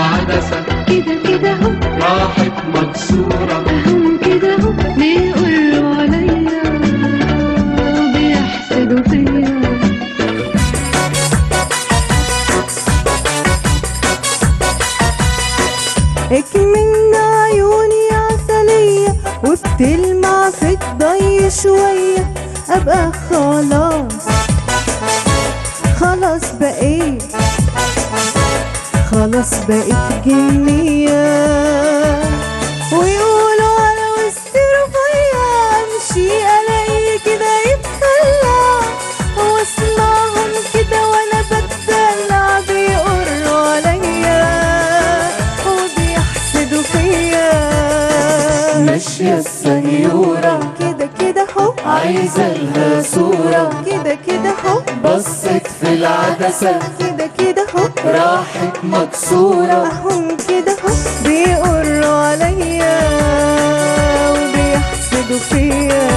العدسة كده كده هو راحت مكسورة اهم كده هو بيقولوا عليا وبيحسدوا فيا اكمن عيوني عسلية وبتلمع في الضي شوية ابقى خلاص خلاص بقيت خلاص بقيت جنية ويقولوا على وسط رفيع امشي الاقي كده يتخلى واسمعهم كده وانا بتدلع بيقروا عليا وبيحسدوا فيا ماشية السنيورة كده كده هو عايزة لها صورة كده كده هو بصت في العدسة كده كده هو راحت مكسورة هم كده هو بيقروا عليا وبيحسدوا فيا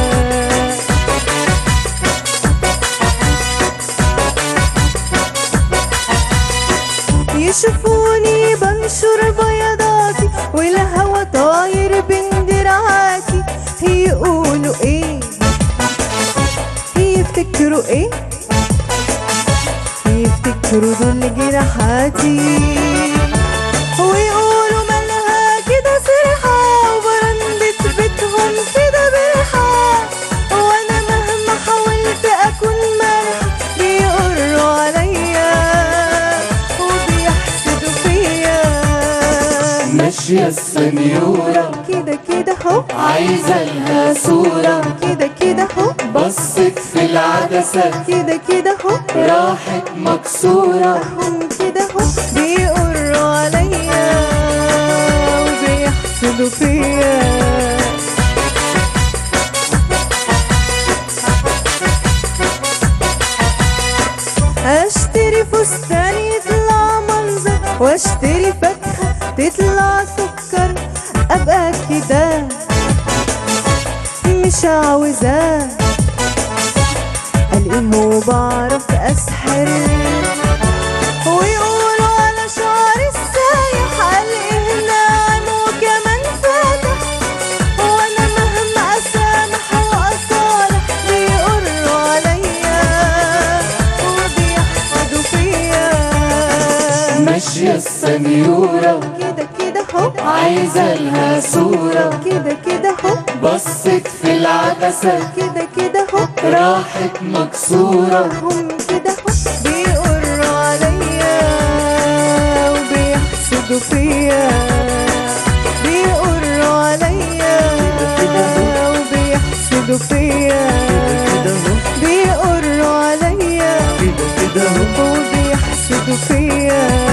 يشوفوني بنشر بياضاتي والهوا طاير بين دراعاتي يقولوا ايه يفتكروا ايه يفتكروا دول جراحاتي ويقولوا مالها كده سرحة وبرندة بيتهم كده برحة وانا مهما حاولت اكون مرحة بيقروا عليا وبيحسدوا فيا ماشية السنيورة كده كده هو عايزة لها صورة كده كده هو بصت في العدسة كده كده هو راحت مكسورة هم كده هو بيقروا عليا وبيحسدوا فيا اشتري فستان يطلع منظر واشتري فاكهة تطلع سكر ابقى كده مش عاوزاه الاقيه وبعرف اسحر ويقولوا على شعري السايح الاقيه ناعم وكمان فاتح وانا مهما اسامح واصالح بيقروا عليا وبيحسدوا فيا ماشية السنيورة كده كده هو عايزة لها صورة كده كده هو بصت في العدسة كده كده هو راحت مكسورة هم كده هو بيقروا عليا وبيحسدوا فيا بيقروا عليا وبيحسدوا فيا بيقروا عليا وبيحسدوا فيا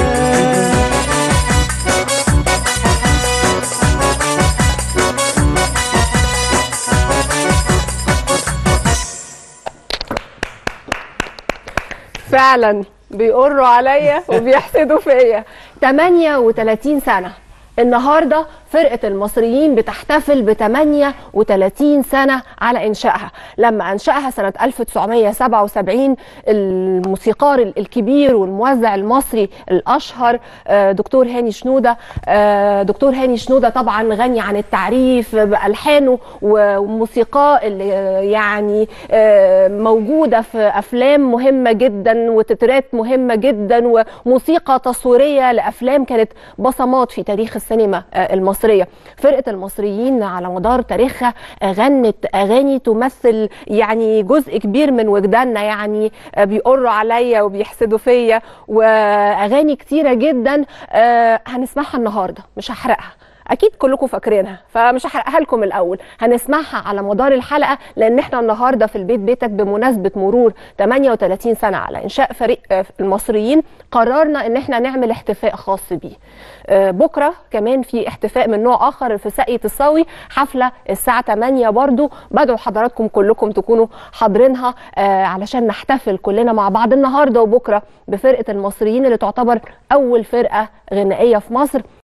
فعلا بيقروا عليا وبيحسدوا فيا 38 سنة النهارده فرقة المصريين بتحتفل ب 38 سنة على إنشائها لما أنشأها سنة 1977 الموسيقار الكبير والموزع المصري الأشهر آه، دكتور هاني شنودة آه، دكتور هاني شنودة طبعا غني عن التعريف بألحانه وموسيقاه اللي آه، يعني آه، موجودة في أفلام مهمة جدا وتترات مهمة جدا وموسيقى تصويرية لأفلام كانت بصمات في تاريخ السينما آه، المصرية فرقة المصريين على مدار تاريخها آه، غنت أغاني تمثل يعني جزء كبير من وجداننا يعني آه، بيقروا عليا وبيحسدوا فيا وأغاني كتيرة جدا آه، هنسمعها النهاردة مش هحرقها اكيد كلكم فاكرينها فمش هحرقها لكم الاول هنسمعها على مدار الحلقه لان احنا النهارده في البيت بيتك بمناسبه مرور 38 سنه على انشاء فريق آه، المصريين قررنا ان احنا نعمل احتفاء خاص بيه آه، بكره كمان في احتفاء من نوع اخر في ساقية الصاوي حفله الساعه 8 برضو بدعو حضراتكم كلكم تكونوا حاضرينها آه، علشان نحتفل كلنا مع بعض النهارده وبكره بفرقه المصريين اللي تعتبر اول فرقه غنائيه في مصر